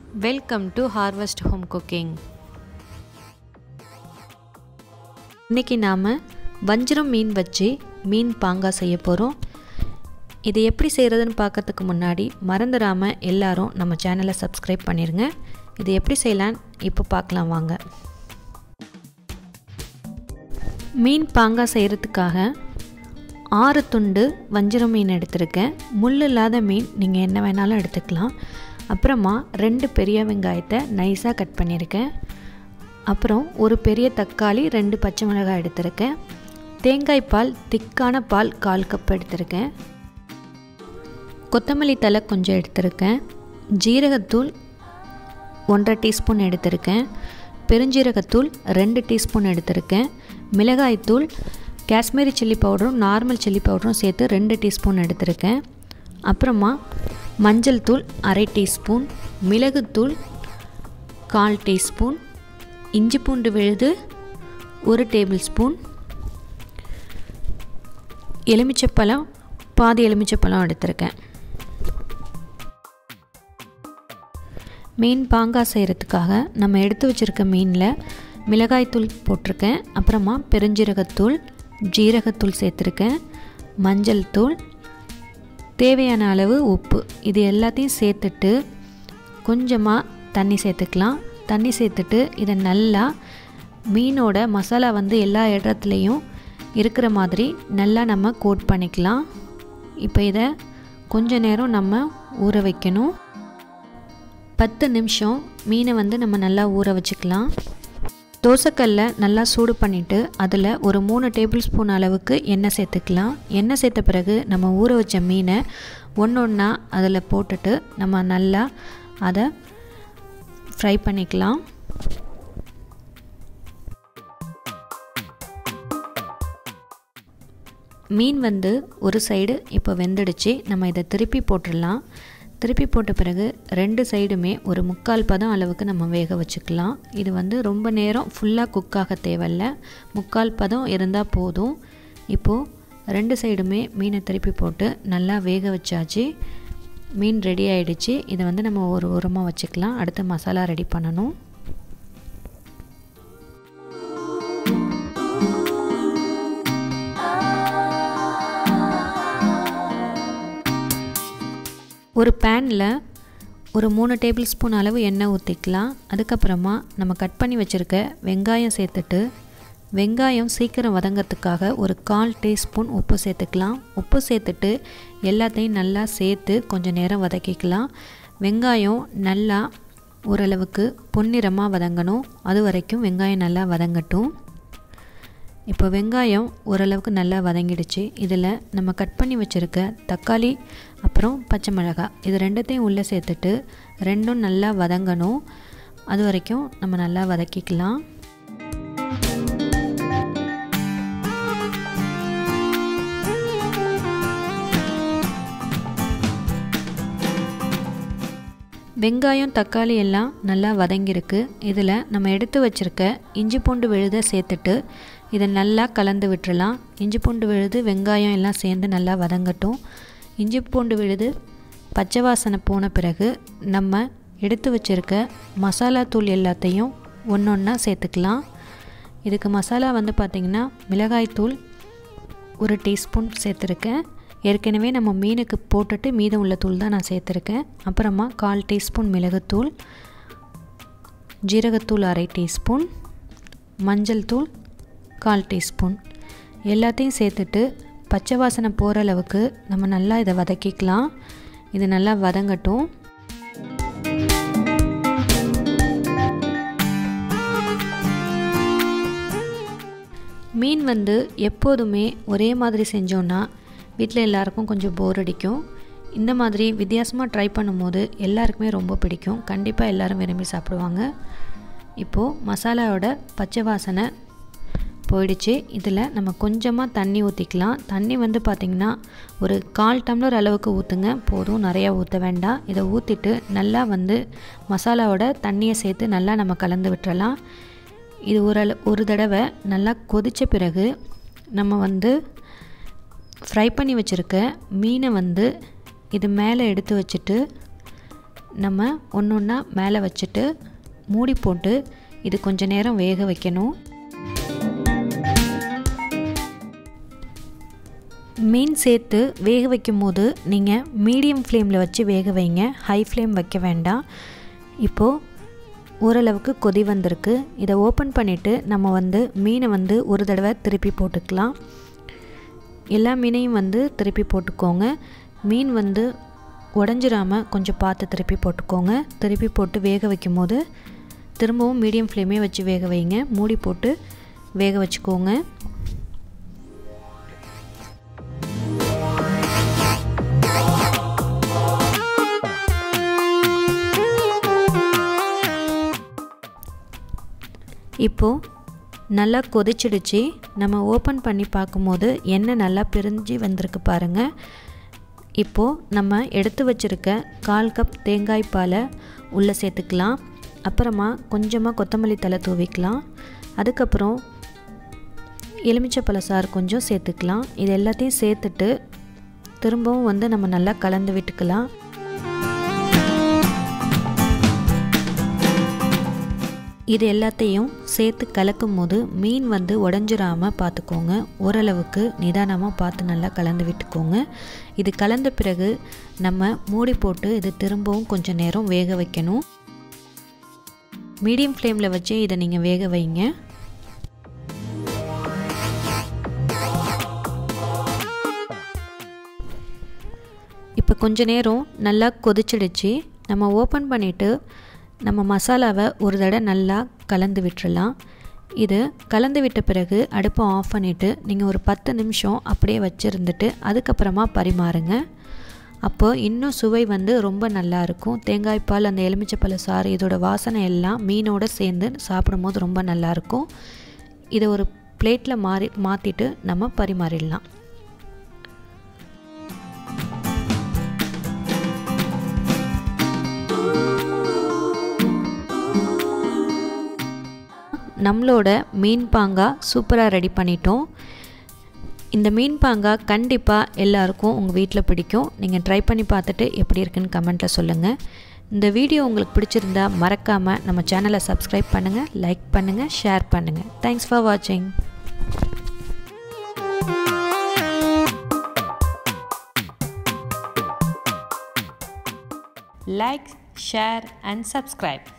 Welcome to harvest home cooking இன்றைக்கி நாம் வஞ்சிரம் மீன் வச்சு மீன் பாங்கா செய்ய போகிறோம் இது எப்படி செய்கிறதுன்னு பார்க்கறதுக்கு முன்னாடி மறந்துடாமல் எல்லாரும் நம்ம சேனலை சப்ஸ்கிரைப் பண்ணிடுங்க இது எப்படி செய்யலான்னு இப்போ பார்க்கலாம் வாங்க மீன் பாங்கா செய்கிறதுக்காக ஆறு துண்டு வஞ்சிரம் மீன் எடுத்திருக்கேன் முள் இல்லாத மீன் நீங்கள் என்ன வேணாலும் எடுத்துக்கலாம் அப்புறமா ரெண்டு பெரிய வெங்காயத்தை நைஸாக கட் பண்ணியிருக்கேன் அப்புறம் ஒரு பெரிய தக்காளி ரெண்டு பச்சை மிளகாய் எடுத்திருக்கேன் தேங்காய் பால் திக்கான பால் கால் கப் எடுத்திருக்கேன் கொத்தமல்லி தலை கொஞ்சம் எடுத்திருக்கேன் ஜீரகத்தூள் ஒன்றரை டீஸ்பூன் எடுத்திருக்கேன் பெருஞ்சீரகத்தூள் ரெண்டு டீஸ்பூன் எடுத்திருக்கேன் மிளகாய்த்தூள் காஷ்மீரி சில்லி பவுடரும் நார்மல் சில்லி பவுடரும் சேர்த்து ரெண்டு டீஸ்பூன் எடுத்திருக்கேன் அப்புறமா மஞ்சள் தூள் அரை டீஸ்பூன் மிளகுத்தூள் கால் டீஸ்பூன் இஞ்சி பூண்டு விழுது ஒரு டேபிள் ஸ்பூன் எலுமிச்சப்பழம் பாதி எலுமிச்சப்பழம் எடுத்திருக்கேன் மீன் பாங்கா செய்கிறதுக்காக நம்ம எடுத்து வச்சுருக்க மீனில் மிளகாய்த்தூள் போட்டிருக்கேன் அப்புறமா பெருஞ்சீரகத்தூள் ஜீரகத்தூள் சேர்த்துருக்கேன் மஞ்சள் தூள் தேவையான அளவு உப்பு இது எல்லாத்தையும் சேர்த்துட்டு கொஞ்சமாக தண்ணி சேர்த்துக்கலாம் தண்ணி சேர்த்துட்டு இதை நல்லா மீனோட மசாலா வந்து எல்லா இடத்துலையும் இருக்கிற மாதிரி நல்லா நம்ம கோட் பண்ணிக்கலாம் இப்போ இதை கொஞ்ச நேரம் நம்ம ஊற வைக்கணும் பத்து நிமிஷம் மீனை வந்து நம்ம நல்லா ஊற வச்சுக்கலாம் தோசைக்கல்ல நல்லா சூடு பண்ணிவிட்டு அதில் ஒரு மூணு டேபிள் ஸ்பூன் அளவுக்கு எண்ணெய் சேர்த்துக்கலாம் எண்ணெய் சேர்த்த பிறகு நம்ம ஊற வச்ச மீனை ஒன்று ஒன்றா அதில் போட்டுட்டு நம்ம நல்லா அதை ஃப்ரை பண்ணிக்கலாம் மீன் வந்து ஒரு சைடு இப்போ வெந்துடுச்சு நம்ம இதை திருப்பி போட்டுடலாம் திருப்பி போட்ட பிறகு ரெண்டு சைடுமே ஒரு முக்கால் பதம் அளவுக்கு நம்ம வேக வச்சுக்கலாம் இது வந்து ரொம்ப நேரம் ஃபுல்லாக குக்காக தேவையில்ல முக்கால் பதம் இருந்தால் போதும் இப்போது ரெண்டு சைடுமே மீனை திருப்பி போட்டு நல்லா வேக வச்சாச்சு மீன் ரெடி ஆகிடுச்சு இதை வந்து நம்ம ஒரு உரமாக வச்சுக்கலாம் அடுத்து மசாலா ரெடி பண்ணணும் ஒரு பேனில் ஒரு மூணு டேபிள் ஸ்பூன் அளவு எண்ணெய் ஊற்றிக்கலாம் அதுக்கப்புறமா நம்ம கட் பண்ணி வச்சுருக்க வெங்காயம் சேர்த்துட்டு வெங்காயம் சீக்கிரம் வதங்கிறதுக்காக ஒரு கால் டீஸ்பூன் உப்பு சேர்த்துக்கலாம் உப்பு சேர்த்துட்டு எல்லாத்தையும் நல்லா சேர்த்து கொஞ்சம் நேரம் வதக்கிக்கலாம் வெங்காயம் நல்லா ஓரளவுக்கு பொன்னிறமாக வதங்கணும் அது வரைக்கும் வெங்காயம் நல்லா வதங்கட்டும் இப்போ வெங்காயம் ஓரளவுக்கு நல்லா வதங்கிடுச்சு இதில் நம்ம கட் பண்ணி வச்சுருக்க தக்காளி அப்புறம் பச்சை மிளகாய் இது ரெண்டுத்தையும் உள்ளே சேர்த்துட்டு ரெண்டும் நல்லா வதங்கணும் அது வரைக்கும் நம்ம நல்லா வதக்கிக்கலாம் வெங்காயம் தக்காளி எல்லாம் நல்லா வதங்கியிருக்கு இதில் நம்ம எடுத்து வச்சுருக்க இஞ்சி பூண்டு விழுதை சேர்த்துட்டு இதை நல்லா கலந்து விட்டுறலாம் இஞ்சி பூண்டு விழுது வெங்காயம் எல்லாம் சேர்ந்து நல்லா வதங்கட்டும் இஞ்சி பூண்டு விழுது பச்சை வாசனை போன பிறகு நம்ம எடுத்து வச்சுருக்க மசாலா தூள் எல்லாத்தையும் ஒன்று ஒன்றா சேர்த்துக்கலாம் இதுக்கு மசாலா வந்து பார்த்திங்கன்னா மிளகாய்த்தூள் ஒரு டீஸ்பூன் சேர்த்துருக்கேன் ஏற்கனவே நம்ம மீனுக்கு போட்டுட்டு மீதம் உள்ள தூள் தான் நான் சேர்த்துருக்கேன் அப்புறமா கால் டீஸ்பூன் மிளகுத்தூள் ஜீரகத்தூள் அரை டீஸ்பூன் மஞ்சள் தூள் கால் டீஸ்பூன் எல்லாத்தையும் சேர்த்துட்டு பச்சை வாசனை போகிற அளவுக்கு நம்ம நல்லா இதை வதக்கிக்கலாம் இது நல்லா வதங்கட்டும் மீன் வந்து எப்போதுமே ஒரே மாதிரி செஞ்சோன்னா வீட்டில் எல்லாருக்கும் கொஞ்சம் போர் அடிக்கும் இந்த மாதிரி வித்தியாசமாக ட்ரை பண்ணும்போது எல்லாருக்குமே ரொம்ப பிடிக்கும் கண்டிப்பாக எல்லோரும் விரும்பி சாப்பிடுவாங்க இப்போது மசாலாவோட பச்சை வாசனை போயிடுச்சு இதில் நம்ம கொஞ்சமாக தண்ணி ஊற்றிக்கலாம் தண்ணி வந்து பார்த்திங்கன்னா ஒரு கால் டம்ளர் அளவுக்கு ஊற்றுங்க போதும் நிறையா ஊற்ற வேண்டாம் இதை ஊற்றிட்டு நல்லா வந்து மசாலாவோட தண்ணியை சேர்த்து நல்லா நம்ம கலந்து விட்டுறலாம் இது ஒரு ஒரு தடவை நல்லா கொதித்த பிறகு நம்ம வந்து ஃப்ரை பண்ணி வச்சுருக்க மீனை வந்து இது மேலே எடுத்து வச்சுட்டு நம்ம ஒன்று ஒன்றா மேலே வச்சுட்டு மூடி போட்டு இது கொஞ்ச நேரம் வேக வைக்கணும் மீன் சேர்த்து வேக வைக்கும் போது நீங்கள் மீடியம் ஃப்ளேமில் வச்சு வேக வைங்க ஹை ஃப்ளேம் வைக்க வேண்டாம் இப்போது ஓரளவுக்கு கொதி வந்திருக்கு இதை ஓப்பன் பண்ணிவிட்டு நம்ம வந்து மீனை வந்து ஒரு தடவை திருப்பி போட்டுக்கலாம் எல்லா மீனையும் வந்து திருப்பி போட்டுக்கோங்க மீன் வந்து உடஞ்சிராமல் கொஞ்சம் பார்த்து திருப்பி போட்டுக்கோங்க திருப்பி போட்டு வேக வைக்கும் போது திரும்பவும் மீடியம் ஃப்ளேமே வச்சு வேக வைங்க மூடி போட்டு வேக வச்சுக்கோங்க இப்போது நல்லா கொதிச்சிடுச்சு நம்ம ஓப்பன் பண்ணி பார்க்கும்போது எண்ணெய் நல்லா பிரிஞ்சு வந்திருக்கு பாருங்கள் இப்போது நம்ம எடுத்து வச்சுருக்க கால் கப் தேங்காய் பாலை உள்ளே சேர்த்துக்கலாம் அப்புறமா கொஞ்சமாக கொத்தமல்லி தலை தூவிக்கலாம் அதுக்கப்புறம் எலுமிச்சப்பழ சாறு கொஞ்சம் சேர்த்துக்கலாம் இது எல்லாத்தையும் சேர்த்துட்டு திரும்பவும் வந்து நம்ம நல்லா கலந்து விட்டுக்கலாம் இது எல்லாத்தையும் சேர்த்து கலக்கும் போது மீன் வந்து உடஞ்சிராமல் பார்த்துக்கோங்க ஓரளவுக்கு நிதானமாக பார்த்து நல்லா கலந்து விட்டுக்கோங்க இது கலந்த பிறகு நம்ம மூடி போட்டு இது திரும்பவும் கொஞ்சம் நேரம் வேக வைக்கணும் மீடியம் ஃப்ளேமில் வச்சு இதை நீங்கள் வேக வைங்க இப்போ கொஞ்ச நேரம் நல்லா கொதிச்சிடுச்சு நம்ம ஓப்பன் பண்ணிவிட்டு நம்ம மசாலாவை ஒரு தடவை நல்லா கலந்து விட்டுறலாம் இது கலந்து விட்ட பிறகு அடுப்பை ஆஃப் பண்ணிவிட்டு நீங்கள் ஒரு பத்து நிமிஷம் அப்படியே வச்சுருந்துட்டு அதுக்கப்புறமா பரிமாறுங்க அப்போ இன்னும் சுவை வந்து ரொம்ப நல்லா இருக்கும் தேங்காய் பால் அந்த எலுமிச்சப்பழ சாறு இதோட வாசனை எல்லாம் மீனோடு சேர்ந்து சாப்பிடும்போது ரொம்ப நல்லாயிருக்கும் இதை ஒரு பிளேட்டில் மாறி மாற்றிட்டு நம்ம பரிமாறிடலாம் நம்மளோட மீன் பாங்கா சூப்பராக ரெடி பண்ணிட்டோம் இந்த மீன் பாங்கா கண்டிப்பாக எல்லாருக்கும் உங்கள் வீட்டில் பிடிக்கும் நீங்கள் ட்ரை பண்ணி பார்த்துட்டு எப்படி இருக்குன்னு கமெண்ட்டில் சொல்லுங்கள் இந்த வீடியோ உங்களுக்கு பிடிச்சிருந்தா மறக்காமல் நம்ம சேனலை சப்ஸ்கிரைப் பண்ணுங்கள் லைக் பண்ணுங்கள் ஷேர் பண்ணுங்கள் தேங்க்ஸ் ஃபார் வாட்சிங் Like, share and subscribe.